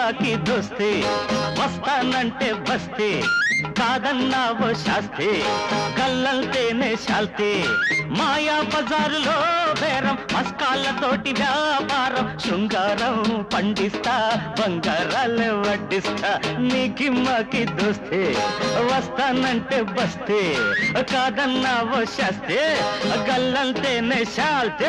మాకి దోస్తే వస్తానంటే బస్తే కాదన్నావో శాస్తే కళ్ళంతేనే శాల్తే మాయా బజారులో బేరం మస్కాళ్ళతోటి వ్యాపారం శృంగారం పండిస్తా బంగారాలు వడ్డిస్తా నీకి మాకి దోస్తే వస్తానంటే బస్తే కాదన్నావో శాస్తే గల్లంతేనే శాల్తే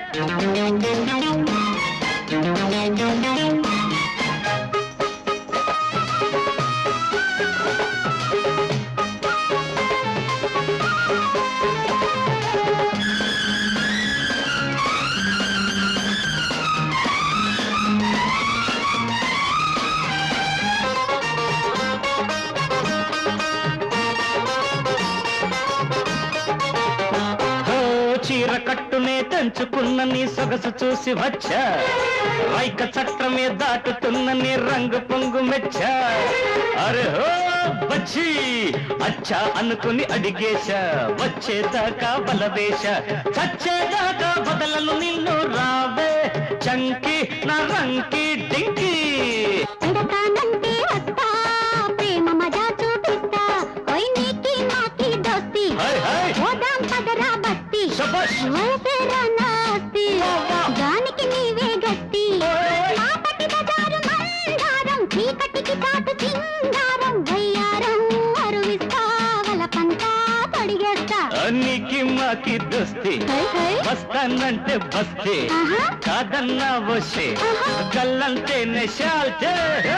ఓ చీర కట్టునే తెంచుకున్న నీ సొగసు చూసి వచ్చా రైక చట్రమే దాటుతున్న నీ రంగు పొంగు మెచ్చా అరే హో బచ్చి అచ్చా అనుకుని అడిగేశా వచ్చేదాకా బలవేశ చచ్చేదాకా బదలను నిన్ను రావే చంకి నా రంకి డింకి పెడతానంటే వస్తా ప్రేమ మజా చూపిస్తా ఓయ్ నీకి నాకి దోస్తి హై హై పోదాం పదరా బస్తి శభాష్ వయసేరా నాస్తి దానికి నీవే గట్టి మాపటి బజారు మందారం చీకటికి చాటు సింగారం వయ్యారం అరువిస్తా వలపంతా తొడిగేస్తా నీకి మాకి దోస్తి హై హై వస్తానంటే బస్తే ఆహా కాదన్నా వసే గల్లంతే నెశాల్తే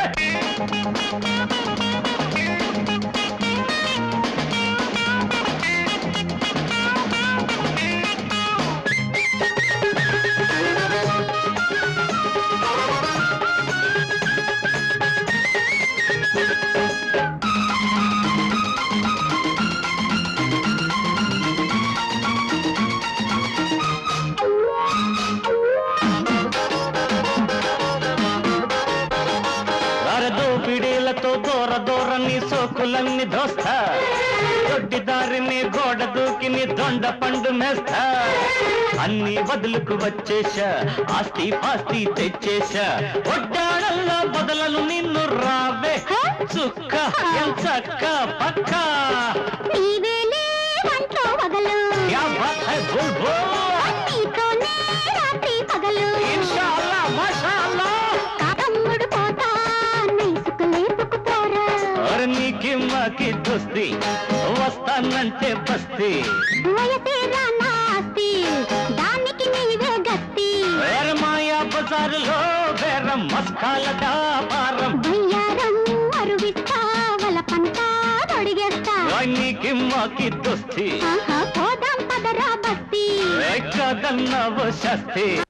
అరదో పిడీలతో దూర దూరని సోకులన్నీ దోస్తా దొడ్డి దారిని గోడ దూకిని దొండ పండు మేస్తా అన్ని వదులుకు వచ్చేశా ఆస్తి పాస్తి తెచ్చేశా ఒడ్డాడల్లో బదలను నిన్ను రావే చుక్క ఎంచక్క పక్క నీవేలే వంట్లో వగలు క్యా బాత్ హై బుల్బుల్ నీతోనే రాత్రి పగలు ఇన్షాల్లా మాషాల్లా తమ్ముడు పోతా నైసుకు లేపుకుపోరా అరే నీకి మాకి దోస్తి వస్తానంటే బస్తీ వయసేరా నాస్తి దానికి నీవే గట్టి వేర మాయా బజారులో బేరం మస్కాల వ్యాపారం బయ్యారం అరువిస్తా వలపంతా తొడిగేస్తా నీకి మాకి దోస్తి ఆహా పోదాం పదరా బస్తి ఎక్కదన్నావో శాస్తి